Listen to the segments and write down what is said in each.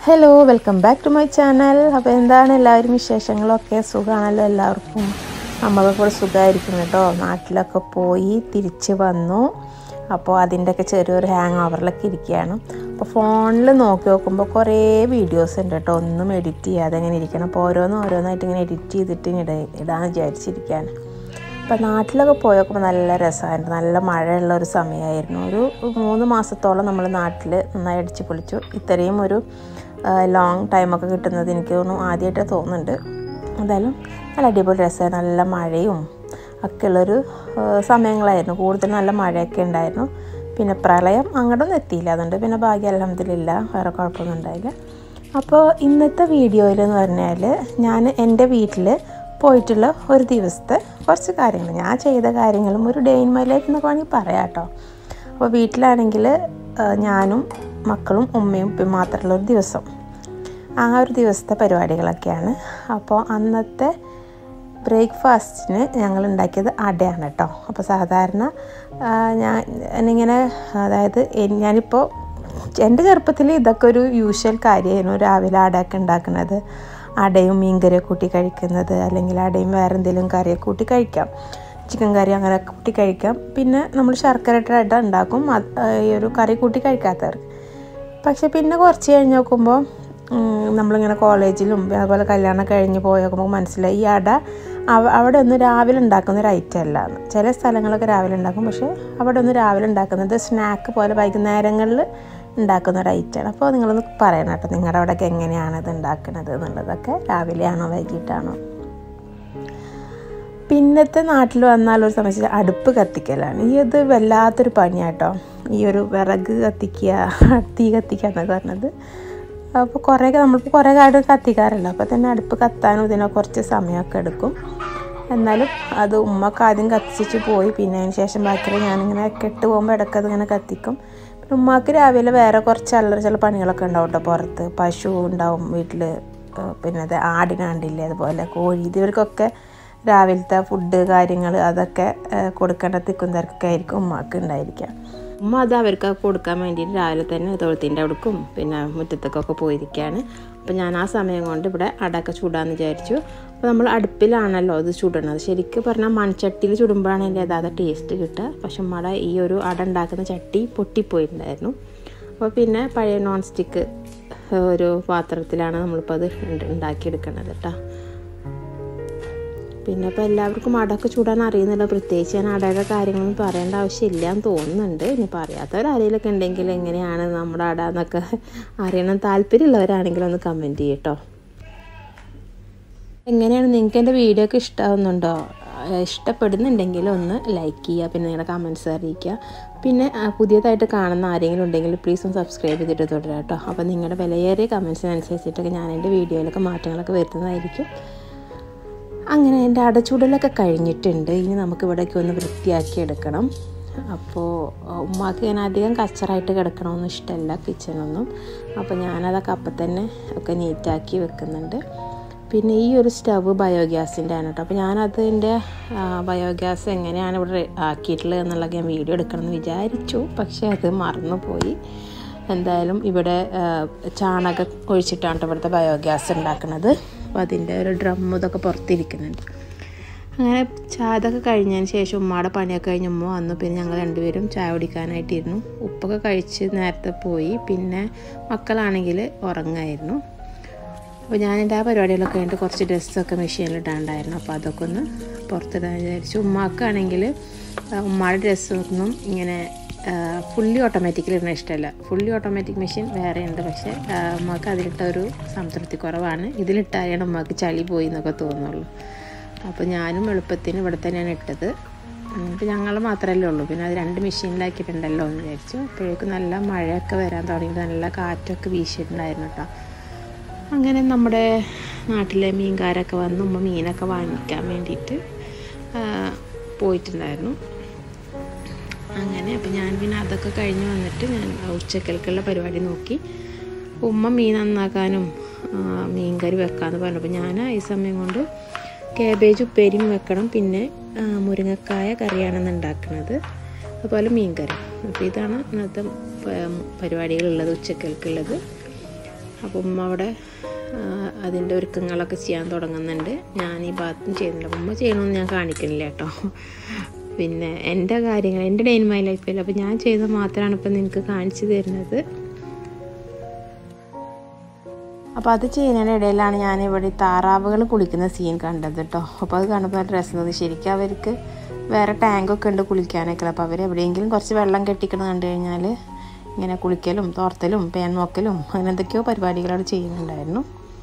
hello welcome back to my channel അപ്പോൾ എന്താണ് എല്ലാവരും വിശേഷങ്ങളൊക്കെ സുഖമാണല്ലോ എല്ലാവർക്കും നമ്മളൊക്കെ കൂടെ സുഖമായിരിക്കും കേട്ടോ നാട്ടിലൊക്കെ പോയി തിരിച്ച് വന്നു അപ്പോൾ അതിൻ്റെയൊക്കെ ചെറിയൊരു ഹാങ് ഓവറിലൊക്കെ ഇരിക്കുകയാണ് അപ്പോൾ ഫോണിൽ നോക്കി നോക്കുമ്പോൾ കുറേ വീഡിയോസ് ഉണ്ട് കേട്ടോ ഒന്നും എഡിറ്റ് ചെയ്യാതെ ഇങ്ങനെ ഇരിക്കണം അപ്പോൾ ഓരോന്നും ഓരോന്നായിട്ട് ഇങ്ങനെ എഡിറ്റ് ചെയ്തിട്ട് ഇട ഇടാന്ന് വിചാരിച്ചിരിക്കുകയാണ് അപ്പോൾ നാട്ടിലൊക്കെ പോയി നോക്കുമ്പോൾ നല്ല രസമായിരുന്നു നല്ല മഴയുള്ള ഒരു സമയമായിരുന്നു ഒരു മൂന്ന് മാസത്തോളം നമ്മൾ നാട്ടിൽ നന്നായി അടിച്ച് പൊളിച്ചു ഇത്രയും ഒരു ലോങ് ടൈമൊക്കെ കിട്ടുന്നത് എനിക്ക് തോന്നുന്നു ആദ്യമായിട്ട് തോന്നുന്നുണ്ട് എന്തായാലും നല്ല അടിപൊളി രസമായിരുന്നു നല്ല മഴയും ഒക്കെയുള്ളൊരു സമയങ്ങളായിരുന്നു കൂടുതൽ നല്ല മഴയൊക്കെ ഉണ്ടായിരുന്നു പിന്നെ പ്രളയം അങ്ങോട്ടൊന്നും എത്തിയില്ല അതുകൊണ്ട് പിന്നെ ഭാഗ്യം അലഹമ്മദില്ല വേറെ കുഴപ്പമൊന്നും ഉണ്ടായില്ല അപ്പോൾ ഇന്നത്തെ വീഡിയോയിൽ എന്ന് പറഞ്ഞാൽ ഞാൻ എൻ്റെ വീട്ടിൽ പോയിട്ടുള്ള ഒരു ദിവസത്തെ കുറച്ച് കാര്യങ്ങൾ ഞാൻ ചെയ്ത കാര്യങ്ങളും ഒരു ഡേ ഇൻ മൈ ലൈഫ് എന്നൊക്കെ വേണമെങ്കിൽ പറയാം കേട്ടോ അപ്പോൾ വീട്ടിലാണെങ്കിൽ ഞാനും മക്കളും ഉമ്മയും ഉപ്പയും മാത്രമുള്ള ഒരു ദിവസം ആ ഒരു ദിവസത്തെ പരിപാടികളൊക്കെയാണ് അപ്പോൾ അന്നത്തെ ബ്രേക്ക്ഫാസ്റ്റിന് ഞങ്ങൾ ഉണ്ടാക്കിയത് അടയാണ് കേട്ടോ അപ്പോൾ സാധാരണ ഞാൻ എന്നിങ്ങനെ അതായത് ഞാനിപ്പോൾ എൻ്റെ ചെറുപ്പത്തിൽ ഇതൊക്കെ ഒരു യൂഷ്വൽ കാര്യമായിരുന്നു രാവിലെ അടയൊക്കെ ഉണ്ടാക്കുന്നത് അടയും മീൻകറിയൊക്കെ കൂട്ടി കഴിക്കുന്നത് അല്ലെങ്കിൽ അടയും വേറെ എന്തെങ്കിലും കറിയൊക്കെ കൂട്ടി കഴിക്കാം ചിക്കൻ കറി അങ്ങനെ കൂട്ടി കഴിക്കാം പിന്നെ നമ്മൾ ശർക്കര ഇട്ട അട ഉണ്ടാക്കും ഈ ഒരു കറി കൂട്ടി കഴിക്കാത്തവർക്ക് പക്ഷെ പിന്നെ കുറച്ച് കഴിഞ്ഞ് നോക്കുമ്പോൾ നമ്മളിങ്ങനെ കോളേജിലും അതുപോലെ കല്യാണം കഴിഞ്ഞ് പോയി നോക്കുമ്പോൾ മനസ്സിലായി ഈ അട അവിടെ ഒന്ന് രാവിലെ ഉണ്ടാക്കുന്ന ഒരു ഐറ്റം അല്ല ചില സ്ഥലങ്ങളൊക്കെ രാവിലെ ഉണ്ടാക്കും പക്ഷേ അവിടെ ഒന്ന് രാവിലെ ഉണ്ടാക്കുന്നത് സ്നാക്ക് പോലെ വൈകുന്നേരങ്ങളിൽ ഉണ്ടാക്കുന്ന ഒരു ഐറ്റമാണ് അപ്പോൾ നിങ്ങളൊന്ന് പറയണം കേട്ടോ നിങ്ങളുടെ അവിടെയൊക്കെ എങ്ങനെയാണ് ഇത് ഉണ്ടാക്കുന്നത് എന്നുള്ളതൊക്കെ രാവിലെയാണോ വൈകിട്ടാണോ പിന്നത്തെ നാട്ടിൽ വന്നാൽ ഒരു സമയത്ത് അടുപ്പ് കത്തിക്കലാണ് ഈ ഇത് വല്ലാത്തൊരു പണിയാട്ടോ ഈ ഒരു വിറക് കത്തിക്കുക തീ കത്തിക്കുക എന്നൊക്കെ പറഞ്ഞത് അപ്പോൾ കുറേയൊക്കെ നമ്മളിപ്പോൾ കുറേ കാര്യം കത്തിക്കാറില്ല അപ്പോൾ തന്നെ അടുപ്പ് കത്താനും ഇതിനൊക്കെ കുറച്ച് സമയമൊക്കെ എടുക്കും എന്നാലും അത് ഉമ്മക്ക് ആദ്യം കത്തിച്ച് പോയി പിന്നെ അതിന് ശേഷം ബാക്കിയുള്ള ഞാനിങ്ങനെ കെട്ട് പോകുമ്പോൾ ഇടയ്ക്ക് അതിങ്ങനെ കത്തിക്കും പിന്നെ ഉമ്മാക്ക് രാവിലെ വേറെ കുറച്ച് അല്ലറ ചില പണികളൊക്കെ ഉണ്ടാവും കേട്ടോ പുറത്ത് പശു ഉണ്ടാവും വീട്ടിൽ പിന്നെ അത് ആടിനാണ്ടില്ലേ അതുപോലെ കോഴി ഇവർക്കൊക്കെ രാവിലത്തെ ഫുഡ് കാര്യങ്ങൾ അതൊക്കെ കൊടുക്കേണ്ട തിക്കും തിരക്കൊക്കെ ആയിരിക്കും ഉമ്മാക്ക് ഉണ്ടായിരിക്കുക ഉമ്മ അത് അവർക്ക് കൊടുക്കാൻ വേണ്ടിയിട്ട് രാവിലെ തന്നെ തൊഴുത്തിൻ്റെ അവിടേക്കും പിന്നെ മുറ്റത്തേക്കൊക്കെ പോയിരിക്കുകയാണ് അപ്പോൾ ഞാൻ ആ സമയം കൊണ്ട് ഇവിടെ അടയൊക്കെ ചൂടാന്ന് വിചാരിച്ചു അപ്പോൾ നമ്മൾ അടുപ്പിലാണല്ലോ അത് ചുടണത് ശരിക്കും പറഞ്ഞാൽ മൺചട്ടിയിൽ ചുടുമ്പോഴാണ് അതിൻ്റെ യഥാർത്ഥ ടേസ്റ്റ് കിട്ടുക പക്ഷെ നമ്മുടെ ഈ ഒരു അട ഉണ്ടാക്കുന്ന ചട്ടി പൊട്ടിപ്പോയിട്ടുണ്ടായിരുന്നു അപ്പോൾ പിന്നെ പഴയ നോൺ സ്റ്റിക്ക് ഒരു പാത്രത്തിലാണ് നമ്മളിപ്പോൾ അത് ഉണ്ടാക്കിയെടുക്കണത് കേട്ടോ പിന്നെ ഇപ്പോൾ എല്ലാവർക്കും അടയൊക്കെ ചൂടാൻ അറിയുന്നില്ല പ്രത്യേകിച്ച് ഞാൻ അടയുടെ കാര്യങ്ങളൊന്നും പറയേണ്ട ആവശ്യമില്ല എന്ന് തോന്നുന്നുണ്ട് ഇനി പറയാത്തവർ ആരെങ്കിലുമൊക്കെ ഉണ്ടെങ്കിൽ എങ്ങനെയാണ് നമ്മുടെ അട എന്നൊക്കെ അറിയണം താല്പര്യമുള്ളവരാണെങ്കിൽ ഒന്ന് കമൻറ്റ് ചെയ്യട്ടോ എങ്ങനെയാണ് നിങ്ങൾക്ക് എൻ്റെ വീഡിയോ ഒക്കെ ഇഷ്ടമാവുന്നുണ്ടോ ഇഷ്ടപ്പെടുന്നുണ്ടെങ്കിൽ ഒന്ന് ലൈക്ക് ചെയ്യുക പിന്നെ നിങ്ങളുടെ കമൻറ്റ്സ് അറിയിക്കുക പിന്നെ പുതിയതായിട്ട് കാണുന്ന ആരെങ്കിലും ഉണ്ടെങ്കിൽ പ്ലീസ് ഒന്ന് സബ്സ്ക്രൈബ് ചെയ്തിട്ട് തുടരുക കേട്ടോ അപ്പോൾ നിങ്ങളുടെ വിലയേറിയ കമൻറ്റ്സിനനുസരിച്ചിട്ടൊക്കെ ഞാൻ എൻ്റെ വീഡിയോയിലൊക്കെ മാറ്റങ്ങളൊക്കെ വരുത്തുന്നതായിരിക്കും അങ്ങനെ എൻ്റെ അടച്ചൂടലൊക്കെ കഴിഞ്ഞിട്ടുണ്ട് ഇനി നമുക്ക് ഇവിടേക്ക് ഒന്ന് വൃത്തിയാക്കി എടുക്കണം അപ്പോൾ ഉമ്മാക്ക് ഞാൻ അധികം കച്ചറായിട്ട് കിടക്കണമെന്ന് ഇഷ്ടമല്ല കിച്ചണൊന്നും അപ്പോൾ ഞാനതൊക്കെ അപ്പം തന്നെ ഒക്കെ നീറ്റാക്കി വെക്കുന്നുണ്ട് പിന്നെ ഈ ഒരു സ്റ്റവ് ബയോഗ്യാസിൻ്റെ ആണ് കേട്ടോ അപ്പോൾ ഞാനതിൻ്റെ ബയോഗ്യാസ് എങ്ങനെയാണ് ഇവിടെ ആക്കിയിട്ടുള്ളത് എന്നുള്ളത് ഞാൻ വീഡിയോ എടുക്കണമെന്ന് വിചാരിച്ചു പക്ഷേ അത് മറന്നുപോയി എന്തായാലും ഇവിടെ ചാണകം ഒഴിച്ചിട്ടാണ് ഇവിടുത്തെ ബയോഗ്യാസ് ഉണ്ടാക്കുന്നത് അപ്പോൾ അതിൻ്റെ ഒരു ഡ്രം ഇതൊക്കെ പുറത്തിരിക്കുന്നുണ്ട് അങ്ങനെ ചായ ഇതൊക്കെ കഴിഞ്ഞതിന് ശേഷം ഉമ്മയുടെ പണിയൊക്കെ കഴിഞ്ഞ് ഉമ്മ വന്നു പിന്നെ ഞങ്ങൾ രണ്ടുപേരും ചായ കുടിക്കാനായിട്ടിരുന്നു ഉപ്പൊക്കെ കഴിച്ച് നേരത്തെ പോയി പിന്നെ മക്കളാണെങ്കിൽ ഉറങ്ങായിരുന്നു അപ്പോൾ ഞാൻ എൻ്റെ ആ പരിപാടികളൊക്കെ കഴിഞ്ഞിട്ട് കുറച്ച് ഡ്രസ്സൊക്കെ മെഷീനിലിടാണ്ടായിരുന്നു അപ്പോൾ അതൊക്കെ ഒന്ന് പുറത്തിടാൻ വിചാരിച്ചു ഉമ്മാക്കാണെങ്കിൽ ഉമ്മയുടെ ഡ്രസ്സൊന്നും ഇങ്ങനെ ഫുള്ളി ഓട്ടോമാറ്റിക്കലി ഇടുന്ന ഇഷ്ടമല്ല ഫുള്ളി ഓട്ടോമാറ്റിക് മെഷീൻ വേറെ ഉണ്ട് പക്ഷേ ഉമ്മക്ക് അതിലിട്ട ഒരു സംതൃപ്തി കുറവാണ് ഇതിലിട്ടാലാണ് ഉമ്മക്ക് ചളി പോയി എന്നൊക്കെ തോന്നുള്ളൂ അപ്പോൾ ഞാനും എളുപ്പത്തിന് ഇവിടെ തന്നെയാണ് ഇട്ടത് അപ്പോൾ ഞങ്ങൾ മാത്രമല്ലേ ഉള്ളൂ പിന്നെ അത് രണ്ട് മെഷീനിലാക്കിയിട്ടുണ്ടല്ലോ എന്ന് വിചാരിച്ചു അപ്പോഴേക്കും നല്ല മഴയൊക്കെ വരാൻ തുടങ്ങി നല്ല കാറ്റൊക്കെ വീശിയിട്ടുണ്ടായിരുന്നു കേട്ടോ അങ്ങനെ നമ്മുടെ നാട്ടിലെ മീൻകാരൊക്കെ വന്ന് ഉമ്മ മീനൊക്കെ വാങ്ങിക്കാൻ വേണ്ടിയിട്ട് പോയിട്ടുണ്ടായിരുന്നു അങ്ങനെ അപ്പോൾ ഞാൻ പിന്നെ അതൊക്കെ കഴിഞ്ഞ് വന്നിട്ട് ഞാൻ ഉച്ചക്കൽക്കുള്ള പരിപാടി നോക്കി ഉമ്മ മീൻ നന്നാക്കാനും മീൻ കറി വെക്കാമെന്ന് പറഞ്ഞപ്പോൾ ഞാൻ ഈ സമയം കൊണ്ട് കാബേജ് ഉപ്പേരിയും വെക്കണം പിന്നെ മുരിങ്ങക്കായ കറിയാണെന്ന് ഉണ്ടാക്കുന്നത് അതുപോലെ മീൻ കറി അപ്പോൾ ഇതാണ് ഇന്നത്തെ പരിപാടികളുള്ളത് ഉച്ചക്കൽക്കുള്ളത് അപ്പം ഉമ്മ അവിടെ അതിൻ്റെ ഒരുക്കങ്ങളൊക്കെ ചെയ്യാൻ തുടങ്ങുന്നുണ്ട് ഞാൻ ഈ ഭാഗത്തും ചെയ്യുന്നുണ്ട് ഉമ്മ ചെയ്യണമെന്ന് ഞാൻ കാണിക്കുന്നില്ല കേട്ടോ പിന്നെ എൻ്റെ കാര്യങ്ങൾ എൻ്റെ ഡേ ഇൻ മൈ ലൈഫിൽ അപ്പോൾ ഞാൻ ചെയ്തത് മാത്രമാണ് ഇപ്പം നിനക്ക് കാണിച്ചു തരുന്നത് അപ്പോൾ അത് ചെയ്യുന്നതിൻ്റെ ഇടയിലാണ് ഞാൻ ഇവിടെ താറാവുകൾ കുളിക്കുന്ന സീൻ കണ്ടത് കേട്ടോ അപ്പോൾ അത് കണ്ടപ്പോൾ നല്ല രസം തോന്നി ശരിക്കും അവർക്ക് വേറെ ടാങ്കൊക്കെ ഉണ്ട് കുളിക്കാനൊക്കെ അപ്പോൾ അവർ എവിടെയെങ്കിലും കുറച്ച് വെള്ളം കെട്ടിക്കണം കണ്ടു കഴിഞ്ഞാൽ ഇങ്ങനെ കുളിക്കലും തോർത്തലും പേൻ നോക്കലും അങ്ങനെ എന്തൊക്കെയോ പരിപാടികളോട് ചെയ്യുന്നുണ്ടായിരുന്നു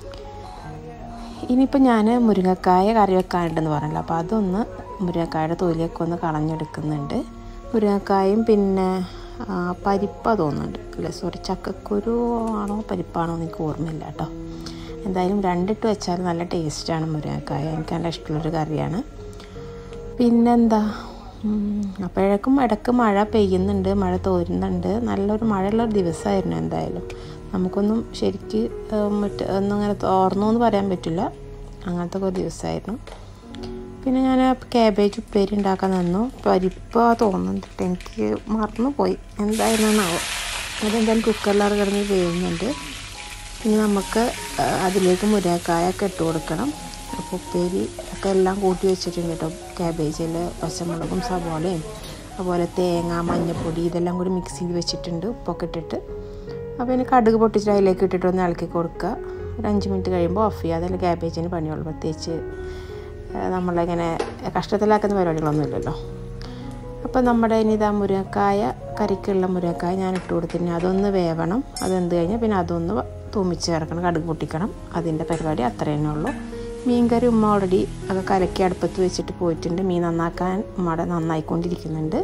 ഇനിയിപ്പോൾ ഞാൻ മുരിങ്ങക്കായ കറി വെക്കാനുണ്ടെന്ന് പറഞ്ഞല്ലോ അപ്പോൾ അതൊന്ന് മുരിങ്ങക്കായുടെ തൊലിയൊക്കെ ഒന്ന് കളഞ്ഞെടുക്കുന്നുണ്ട് മുരിങ്ങക്കായും പിന്നെ പരിപ്പ തോന്നുന്നുണ്ട് അല്ലേ സോറി ചക്കക്കുരു ആണോ പരിപ്പാണോ എന്ന് എനിക്ക് ഓർമ്മയില്ല കേട്ടോ എന്തായാലും രണ്ടിട്ട് വെച്ചാൽ നല്ല ടേസ്റ്റാണ് മുരിങ്ങക്കായ എനിക്ക് നല്ല ഇഷ്ടമുള്ളൊരു കറിയാണ് പിന്നെന്താ അപ്പോഴേക്കും ഇടയ്ക്ക് മഴ പെയ്യുന്നുണ്ട് മഴ തോരുന്നുണ്ട് നല്ലൊരു മഴയുള്ളൊരു ദിവസമായിരുന്നു എന്തായാലും നമുക്കൊന്നും ശരിക്ക് മറ്റ് ഒന്നും അങ്ങനെ തോർന്നു എന്ന് പറയാൻ പറ്റില്ല അങ്ങനത്തെ ഒരു ദിവസമായിരുന്നു പിന്നെ ഞാൻ ക്യാബേജ് ഉപ്പേരി ഉണ്ടാക്കാൻ നിന്നു പരിപ്പ് തോന്നുന്നുണ്ട് എനിക്ക് മറന്നുപോയി എന്തായിരുന്നാവോ അതെന്തായാലും കുക്കറിലാണ് കിടന്ന് വേവുന്നുണ്ട് ഇനി നമുക്ക് അതിലേക്ക് മുരക്കായൊക്കെ ഇട്ട് കൊടുക്കണം അപ്പോൾ ഉപ്പേരി ഒക്കെ എല്ലാം കൂട്ടി വെച്ചിട്ടുണ്ട് കേട്ടോ ക്യാബേജിൽ പച്ചമുളകും സവോളയും അതുപോലെ തേങ്ങ മഞ്ഞൾപ്പൊടി ഇതെല്ലാം കൂടി മിക്സ് ചെയ്ത് വെച്ചിട്ടുണ്ട് ഉപ്പൊക്കെ ഇട്ടിട്ട് അപ്പോൾ ഇനി കടുക് പൊട്ടിച്ചിട്ട് അതിലേക്ക് ഇട്ടിട്ട് ഒന്ന് ഇളക്കി കൊടുക്കുക ഒരു അഞ്ച് മിനിറ്റ് കഴിയുമ്പോൾ ഓഫ് ചെയ്യുക അതിൽ ക്യാബേജിന് പണിയുള്ളൂ പ്രത്യേകിച്ച് നമ്മളിങ്ങനെ കഷ്ടത്തിലാക്കുന്ന പരിപാടികളൊന്നുമില്ലല്ലോ അപ്പോൾ നമ്മുടെ ഇനി ഇതാ മുരക്കായ കറിക്കുള്ള മുരക്കായ ഞാൻ ഇട്ട് കൊടുത്തിന് അതൊന്ന് വേവണം അതെന്ത് കഴിഞ്ഞാൽ പിന്നെ അതൊന്ന് തൂമിച്ച് ചേർക്കണം കടുക് പൊട്ടിക്കണം അതിൻ്റെ പരിപാടി അത്ര തന്നെ ഉള്ളൂ മീൻ കറി ഉമ്മ ഓൾറെഡി ഒക്കെ കലക്കി അടുപ്പത്ത് വെച്ചിട്ട് പോയിട്ടുണ്ട് മീൻ നന്നാക്കാൻ ഉമ്മയുടെ നന്നായിക്കൊണ്ടിരിക്കുന്നുണ്ട്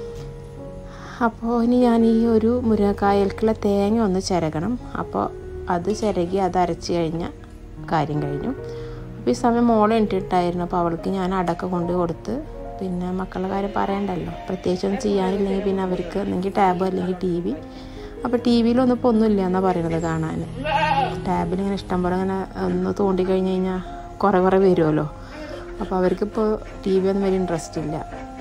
അപ്പോൾ ഇനി ഞാൻ ഈ ഒരു മുരിങ്ങക്കായൽക്കുള്ള തേങ്ങ ഒന്ന് ചിരകണം അപ്പോൾ അത് ചിരകി അത് അരച്ച് കഴിഞ്ഞ കാര്യം കഴിഞ്ഞു അപ്പോൾ ഈ സമയം മോളെ ഇട്ടിട്ടായിരുന്നു അപ്പോൾ അവൾക്ക് ഞാൻ അടക്ക കൊണ്ട് കൊടുത്ത് പിന്നെ മക്കളുടെ കാര്യം പറയണ്ടല്ലോ പ്രത്യേകിച്ചൊന്നും ചെയ്യാനില്ലെങ്കിൽ പിന്നെ അവർക്ക് അല്ലെങ്കിൽ ടാബ് അല്ലെങ്കിൽ ടി വി അപ്പോൾ ടി വിയിലൊന്നും ഇപ്പോൾ ഒന്നുമില്ല എന്നാണ് പറയണത് കാണാൻ ടാബിൽ ഇങ്ങനെ ഇഷ്ടം പോലെ ഇങ്ങനെ ഒന്ന് തോണ്ടി കഴിഞ്ഞ് കഴിഞ്ഞാൽ കുറേ കുറേ വരുമല്ലോ അപ്പോൾ അവർക്കിപ്പോൾ ടി വി ഒന്നും വലിയ ഇൻട്രസ്റ്റ് ഇല്ല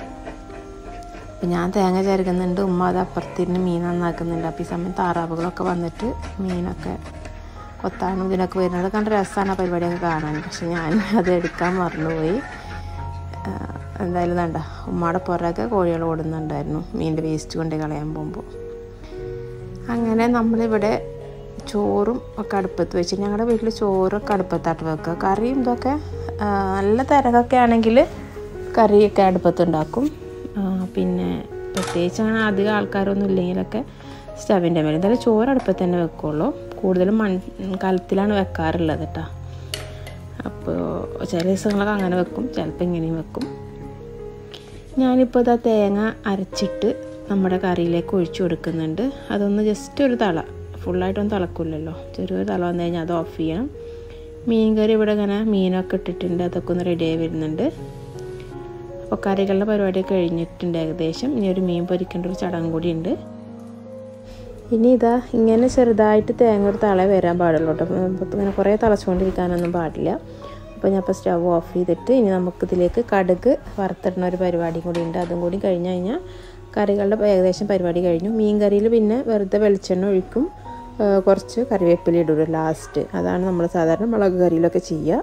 അപ്പം ഞാൻ തേങ്ങ ചേർക്കുന്നുണ്ട് ഉമ്മ അത് അപ്പുറത്തിരുന്ന് മീൻ നന്നാക്കുന്നുണ്ട് അപ്പോൾ ഈ സമയം താറാവുകളൊക്കെ വന്നിട്ട് മീനൊക്കെ കൊത്താനും ഇതിനൊക്കെ വരുന്നത് കണ്ട രസമാണ് ആ പരിപാടിയൊക്കെ കാണാൻ പക്ഷെ ഞാൻ അത് എടുക്കാൻ മറന്നുപോയി എന്തായാലും വേണ്ട ഉമ്മയുടെ പുറകെ കോഴികൾ ഓടുന്നുണ്ടായിരുന്നു മീനിൻ്റെ വേസ്റ്റ് കൊണ്ട് കളയാൻ പോകുമ്പോൾ അങ്ങനെ നമ്മളിവിടെ ചോറും ഒക്കെ അടുപ്പത്ത് വെച്ച് ഞങ്ങളുടെ വീട്ടിൽ ചോറൊക്കെ അടുപ്പത്താട്ട് വെക്കുക കറിയും ഇതൊക്കെ നല്ല തിരക്കൊക്കെ ആണെങ്കിൽ കറിയൊക്കെ അടുപ്പത്തുണ്ടാക്കും പിന്നെ പ്രത്യേകിച്ച് അങ്ങനെ അധികം ആൾക്കാരൊന്നും ഇല്ലെങ്കിലൊക്കെ സ്റ്റവിൻ്റെ മേലെ എന്തായാലും ചോറ് അടുപ്പത്ത് തന്നെ വെക്കുള്ളൂ കൂടുതലും മൺ കലത്തിലാണ് വെക്കാറുള്ളത് കേട്ടോ അപ്പോൾ ചില ദിവസങ്ങളൊക്കെ അങ്ങനെ വെക്കും ചിലപ്പോൾ ഇങ്ങനെയും വെക്കും ഞാനിപ്പോൾ ഇതാ തേങ്ങ അരച്ചിട്ട് നമ്മുടെ കറിയിലേക്ക് ഒഴിച്ചു കൊടുക്കുന്നുണ്ട് അതൊന്ന് ജസ്റ്റ് ഒരു തള ഫുള്ളായിട്ടൊന്നും തിളക്കില്ലല്ലോ ചെറിയൊരു തള വന്നു കഴിഞ്ഞാൽ അത് ഓഫ് ചെയ്യണം മീൻ കറി ഇവിടെ ഇങ്ങനെ മീനൊക്കെ ഇട്ടിട്ടുണ്ട് അതൊക്കെ ഒന്ന് റെഡിയായി വരുന്നുണ്ട് അപ്പോൾ കറികളുടെ പരിപാടിയൊക്കെ കഴിഞ്ഞിട്ടുണ്ട് ഏകദേശം ഇനി ഒരു മീൻ പൊരിക്കേണ്ട ഒരു ചടങ്ങ് കൂടി ഉണ്ട് ഇനി ഇതാ ഇങ്ങനെ ചെറുതായിട്ട് തേങ്ങ ഒരു തള വരാൻ പാടുള്ളൂ കേട്ടോ അപ്പോൾ ഇങ്ങനെ കുറേ തിളച്ചുകൊണ്ടിരിക്കാനൊന്നും പാടില്ല അപ്പോൾ ഞാൻ ഇപ്പോൾ സ്റ്റവ് ഓഫ് ചെയ്തിട്ട് ഇനി നമുക്കിതിലേക്ക് കടുക് വറുത്തിടുന്ന ഒരു പരിപാടി കൂടി ഉണ്ട് അതും കൂടി കഴിഞ്ഞ് കഴിഞ്ഞാൽ കറികളുടെ ഏകദേശം പരിപാടി കഴിഞ്ഞു മീൻ കറിയിൽ പിന്നെ വെറുതെ വെളിച്ചെണ്ണ ഒഴിക്കും കുറച്ച് കറിവേപ്പില ഇടുള്ളൂ ലാസ്റ്റ് അതാണ് നമ്മൾ സാധാരണ മുളക് കറിയിലൊക്കെ ചെയ്യുക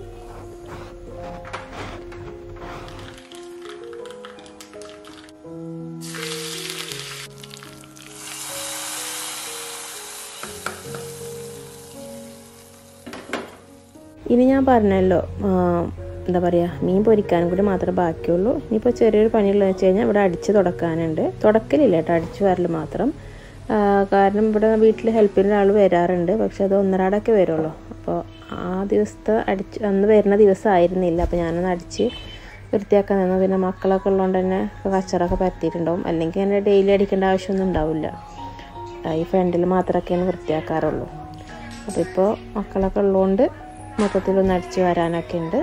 ഇനി ഞാൻ പറഞ്ഞല്ലോ എന്താ പറയുക മീൻ പൊരിക്കാനും കൂടി മാത്രമേ ബാക്കിയുള്ളൂ ഇനിയിപ്പോൾ ചെറിയൊരു പണിയുള്ളതെന്ന് വെച്ച് കഴിഞ്ഞാൽ ഇവിടെ അടിച്ച് തുടക്കാനുണ്ട് തുടക്കലില്ല കേട്ടോ അടിച്ചു വരൽ മാത്രം കാരണം ഇവിടെ വീട്ടിൽ ഹെൽപ്പിന് ഒരാൾ വരാറുണ്ട് പക്ഷെ അത് ഒന്നരാടൊക്കെ വരുള്ളൂ അപ്പോൾ ആ ദിവസത്തെ അടിച്ച് അന്ന് വരുന്ന ദിവസമായിരുന്നില്ല അപ്പോൾ ഞാനൊന്ന് അടിച്ച് വൃത്തിയാക്കാൻ നിന്നു പിന്നെ മക്കളൊക്കെ ഉള്ളതുകൊണ്ട് തന്നെ കച്ചറൊക്കെ പരത്തിയിട്ടുണ്ടാവും അല്ലെങ്കിൽ അങ്ങനെ ഡെയിലി അടിക്കേണ്ട ആവശ്യമൊന്നും ഉണ്ടാവില്ല ഈ ഫ്രണ്ടിൽ മാത്രമൊക്കെയാണ് വൃത്തിയാക്കാറുള്ളൂ അപ്പോൾ ഇപ്പോൾ മക്കളൊക്കെ ഉള്ളതുകൊണ്ട് മൊത്തത്തിലൊന്ന് അടിച്ച് വരാനൊക്കെ ഉണ്ട്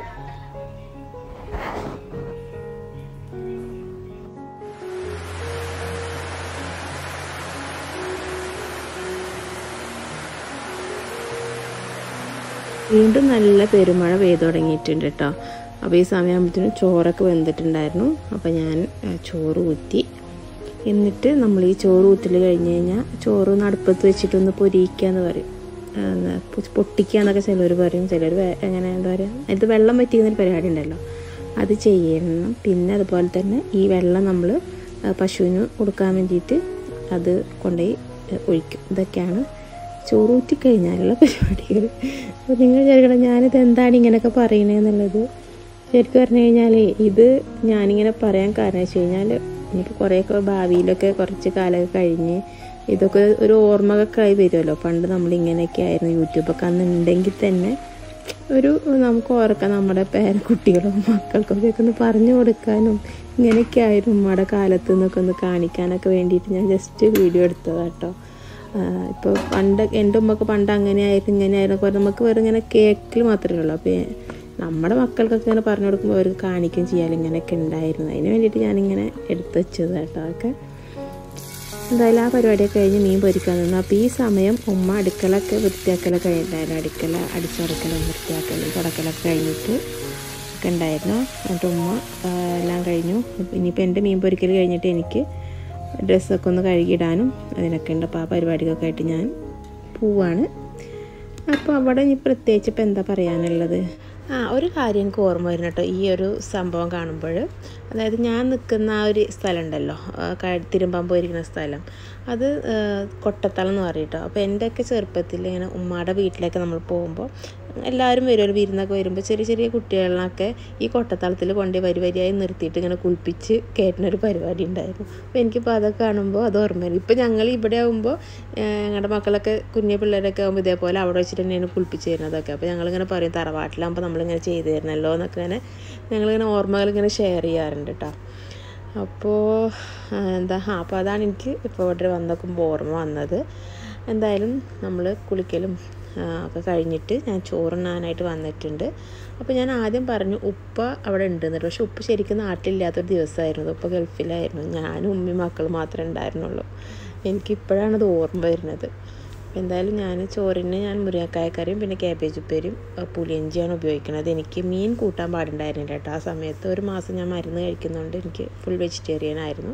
വീണ്ടും നല്ല പെരുമഴ പെയ്തു തുടങ്ങിയിട്ടുണ്ട് കേട്ടോ അപ്പോൾ ഈ സമയമാകുമ്പോഴത്തേനും ചോറൊക്കെ വെന്തിട്ടുണ്ടായിരുന്നു അപ്പോൾ ഞാൻ ചോറ് ഊറ്റി എന്നിട്ട് നമ്മൾ ഈ ചോറ് ഊറ്റൽ കഴിഞ്ഞ് കഴിഞ്ഞാൽ ചോറ് ഒന്ന് അടുപ്പത്ത് വെച്ചിട്ടൊന്ന് പൊരിക്കുക എന്ന് പറയും എന്താ പൊട്ടിക്കുക എന്നൊക്കെ ചിലർ പറയും ചിലർ എങ്ങനെ എന്താ പറയുക അതിൽ വെള്ളം വറ്റിക്കുന്ന ഒരു പരിപാടി ഉണ്ടല്ലോ അത് ചെയ്യണം പിന്നെ അതുപോലെ തന്നെ ഈ വെള്ളം നമ്മൾ പശുവിന് കൊടുക്കാൻ വേണ്ടിയിട്ട് അത് കൊണ്ടുപോയി ഒഴിക്കും ഇതൊക്കെയാണ് ചോറൂറ്റി കഴിഞ്ഞാലുള്ള പരിപാടികൾ അപ്പോൾ നിങ്ങൾ വിചാരിക്കണം ഞാനിത് എന്താണ് ഇങ്ങനെയൊക്കെ പറയണതെന്നുള്ളത് ശരിക്കും പറഞ്ഞു കഴിഞ്ഞാൽ ഇത് ഞാനിങ്ങനെ പറയാൻ കാരണം വെച്ച് കഴിഞ്ഞാൽ എനിക്ക് കുറേയൊക്കെ ഭാവിയിലൊക്കെ കുറച്ച് കാലമൊക്കെ കഴിഞ്ഞ് ഇതൊക്കെ ഒരു ഓർമ്മകളൊക്കെ ആയി വരുമല്ലോ പണ്ട് നമ്മൾ ഇങ്ങനെയൊക്കെ ആയിരുന്നു യൂട്യൂബൊക്കെ അന്ന് ഉണ്ടെങ്കിൽ തന്നെ ഒരു നമുക്ക് ഓർക്കാം നമ്മുടെ പേരക്കുട്ടികളും മക്കൾക്കൊക്കെ ഒന്ന് പറഞ്ഞു കൊടുക്കാനും ഇങ്ങനെയൊക്കെ ആയിരുന്നു ഉമ്മയുടെ കാലത്ത് നിന്നൊക്കെ ഒന്ന് കാണിക്കാനൊക്കെ വേണ്ടിയിട്ട് ഞാൻ ജസ്റ്റ് വീഡിയോ എടുത്തതാട്ടോ ഇപ്പോൾ പണ്ട് എൻ്റെ ഉമ്മക്ക് പണ്ട് അങ്ങനെയായിരുന്നു ഇങ്ങനെയായിരുന്നു അപ്പോൾ നമുക്ക് വെറും ഇങ്ങനെ കേക്കിൽ മാത്രമേ ഉള്ളൂ അപ്പോൾ നമ്മുടെ മക്കൾക്കൊക്കെ ഇങ്ങനെ പറഞ്ഞു കൊടുക്കുമ്പോൾ അവർക്ക് കാണിക്കുകയും ചെയ്യാൻ ഇങ്ങനെയൊക്കെ ഉണ്ടായിരുന്നു അതിന് വേണ്ടിയിട്ട് ഞാനിങ്ങനെ എടുത്ത് വെച്ചത് കേട്ടോ അതൊക്കെ എന്തായാലും ആ പരിപാടിയൊക്കെ കഴിഞ്ഞ് മീൻ പൊരിക്കാൻ നിന്നു അപ്പോൾ ഈ സമയം ഉമ്മ അടുക്കളൊക്കെ വൃത്തിയാക്കലൊക്കെ കഴിഞ്ഞിട്ടുണ്ടായിരുന്നു അടുക്കള അടിച്ചുറക്കലും വൃത്തിയാക്കലും തുടക്കലൊക്കെ കഴിഞ്ഞിട്ട് ഒക്കെ ഉണ്ടായിരുന്നു എന്നിട്ട് ഉമ്മ എല്ലാം കഴിഞ്ഞു ഇനിയിപ്പോൾ എൻ്റെ മീൻ പൊരിക്കൽ കഴിഞ്ഞിട്ട് എനിക്ക് ഡ്രസ്സൊക്കെ ഒന്ന് കഴുകിയിടാനും അതിനൊക്കെ ഉണ്ട് അപ്പോൾ ആ പരിപാടിക്കൊക്കെ ആയിട്ട് ഞാൻ പോവാണ് അപ്പോൾ അവിടെ ഇനി പ്രത്യേകിച്ച് ഇപ്പോൾ എന്താ പറയാനുള്ളത് ആ ഒരു കാര്യം എനിക്ക് ഓർമ്മ വരുന്നു കേട്ടോ ഈ ഒരു സംഭവം കാണുമ്പോൾ അതായത് ഞാൻ നിൽക്കുന്ന ആ ഒരു സ്ഥലം ഉണ്ടല്ലോ തിരുമ്പാമ്പ് ഇരിക്കുന്ന സ്ഥലം അത് കൊട്ടത്തളം എന്ന് പറയും കേട്ടോ അപ്പോൾ എൻ്റെയൊക്കെ ചെറുപ്പത്തിൽ ഇങ്ങനെ ഉമ്മയുടെ വീട്ടിലേക്ക് നമ്മൾ പോകുമ്പോൾ എല്ലാവരും വരുമല്ലോ വിരുന്നൊക്കെ വരുമ്പോൾ ചെറിയ ചെറിയ കുട്ടികളിലൊക്കെ ഈ കൊട്ടത്തളത്തിൽ കൊണ്ട് വരി വരിയായി നിർത്തിയിട്ട് ഇങ്ങനെ കുളിപ്പിച്ച് കയറ്റുന്നൊരു പരിപാടി ഉണ്ടായിരുന്നു അപ്പോൾ എനിക്കിപ്പോൾ അതൊക്കെ കാണുമ്പോൾ അത് ഓർമ്മ വരും ഇപ്പോൾ ഞങ്ങൾ ഇവിടെ ആകുമ്പോൾ ഞങ്ങളുടെ മക്കളൊക്കെ കുഞ്ഞു പിള്ളേരൊക്കെ ആകുമ്പോൾ ഇതേപോലെ അവിടെ വെച്ചിട്ട് തന്നെയാണ് കുളിപ്പിച്ച് തരുന്നതൊക്കെ അപ്പോൾ ഞങ്ങളിങ്ങനെ പറയും തറവാട്ടിലാകുമ്പോൾ നമ്മളിങ്ങനെ ചെയ്തു തരണമല്ലോ എന്നൊക്കെ ഇങ്ങനെ ഞങ്ങളിങ്ങനെ ഓർമ്മകൾ ഇങ്ങനെ ഷെയർ ചെയ്യാറുണ്ട് കേട്ടോ അപ്പോൾ എന്താ ആ അപ്പോൾ അതാണ് എനിക്ക് ഇപ്പോൾ ഇവിടെ വന്നോക്കുമ്പോൾ ഓർമ്മ വന്നത് എന്തായാലും നമ്മൾ കുളിക്കലും ഒക്കെ കഴിഞ്ഞിട്ട് ഞാൻ ചോറുണ്ണാനായിട്ട് വന്നിട്ടുണ്ട് അപ്പോൾ ഞാൻ ആദ്യം പറഞ്ഞു ഉപ്പ അവിടെ ഉണ്ടെന്നിട്ട് പക്ഷെ ഉപ്പ ശരിക്കും നാട്ടിലില്ലാത്തൊരു ദിവസമായിരുന്നു ഉപ്പ ഗൾഫിലായിരുന്നു ഞാനും ഉമ്മയും മക്കളും മാത്രമേ ഉണ്ടായിരുന്നുള്ളൂ എനിക്കിപ്പോഴാണത് ഓർമ്മ വരുന്നത് എന്തായാലും ഞാൻ ചോറിന് ഞാൻ മുരിങ്ങക്കായക്കറിയും പിന്നെ ക്യാബേജ് ഉപ്പേരും പുളിയഞ്ചിയാണ് ഉപയോഗിക്കുന്നത് എനിക്ക് മീൻ കൂട്ടാൻ പാടുണ്ടായിരുന്നില്ല കേട്ടോ ആ സമയത്ത് ഒരു മാസം ഞാൻ മരുന്ന് കഴിക്കുന്നതുകൊണ്ട് എനിക്ക് ഫുൾ വെജിറ്റേറിയൻ ആയിരുന്നു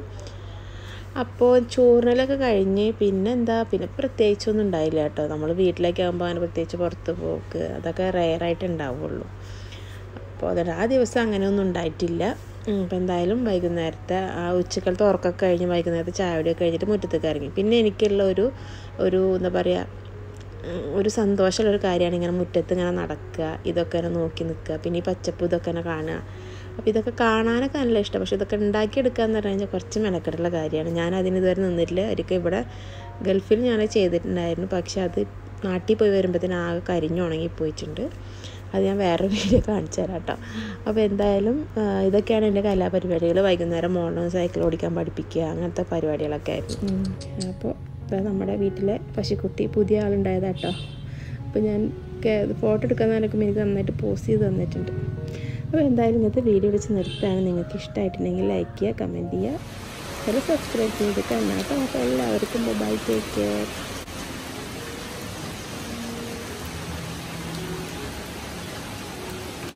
അപ്പോൾ ചോറിനലൊക്കെ കഴിഞ്ഞ് പിന്നെ എന്താ പിന്നെ പ്രത്യേകിച്ചൊന്നും ഉണ്ടായില്ല കേട്ടോ നമ്മൾ വീട്ടിലേക്ക് ആകുമ്പോൾ അങ്ങനെ പ്രത്യേകിച്ച് പുറത്ത് പോക്ക് അതൊക്കെ റെയറായിട്ട് ഉണ്ടാവുള്ളൂ അപ്പോൾ അതുകൊണ്ട് ആ ദിവസം അങ്ങനെയൊന്നും ഉണ്ടായിട്ടില്ല അപ്പോൾ എന്തായാലും വൈകുന്നേരത്തെ ആ ഉച്ചക്കലത്തെ ഉറക്കമൊക്കെ കഴിഞ്ഞ് വൈകുന്നേരത്തെ ചായയുടെയൊക്കെ കഴിഞ്ഞിട്ട് മുറ്റത്തേക്ക് ഇറങ്ങി പിന്നെ എനിക്കുള്ള ഒരു ഒരു എന്താ പറയുക ഒരു സന്തോഷമുള്ളൊരു കാര്യമാണ് ഇങ്ങനെ മുറ്റത്ത് ഇങ്ങനെ നടക്കുക ഇതൊക്കെ ഇങ്ങനെ നോക്കി നിൽക്കുക പിന്നെ ഈ പച്ചപ്പ് ഇതൊക്കെ ഇങ്ങനെ കാണുക അപ്പോൾ ഇതൊക്കെ കാണാനൊക്കെ നല്ല ഇഷ്ടം പക്ഷേ ഇതൊക്കെ ഉണ്ടാക്കിയെടുക്കുക എന്ന് പറഞ്ഞു കഴിഞ്ഞാൽ കുറച്ച് മെനക്കെട്ടുള്ള കാര്യമാണ് ഞാൻ അതിന് ഇതുവരെ നിന്നിട്ടില്ല ഒരിക്കൽ ഇവിടെ ഗൾഫിൽ ഞാൻ ചെയ്തിട്ടുണ്ടായിരുന്നു പക്ഷെ അത് നാട്ടിൽ പോയി വരുമ്പോഴത്തേന് ആകെ കരിഞ്ഞു ഉണങ്ങിപ്പോയിട്ടുണ്ട് അത് ഞാൻ വേറെ വീഡിയോ കാണിച്ചു തരാം കേട്ടോ അപ്പോൾ എന്തായാലും ഇതൊക്കെയാണ് എൻ്റെ കലാപരിപാടികൾ വൈകുന്നേരം മോളിൽ സൈക്കിൾ ഓടിക്കാൻ പഠിപ്പിക്കുക അങ്ങനത്തെ പരിപാടികളൊക്കെ ആയിരുന്നു അപ്പോൾ നമ്മുടെ വീട്ടിലെ പശുക്കുട്ടി പുതിയ ആളുണ്ടായതാട്ടോ അപ്പോൾ ഞാൻ ഫോട്ടോ എടുക്കാൻ നടക്കുമ്പോൾ എനിക്ക് നന്നായിട്ട് പോസ്റ്റ് ചെയ്ത് തന്നിട്ടുണ്ട് അപ്പോൾ എന്തായാലും ഇന്നത്തെ വീഡിയോ വെച്ച് നിർത്തുകയാണ് നിങ്ങൾക്ക് ഇഷ്ടമായിട്ടുണ്ടെങ്കിൽ ലൈക്ക് ചെയ്യുക കമൻറ്റ് ചെയ്യുക ചില സബ്സ്ക്രൈബ് ചെയ്തിട്ട് എന്നാട്ടോ അപ്പോൾ എല്ലാവർക്കും ബൈ ടേക്ക് കെയർ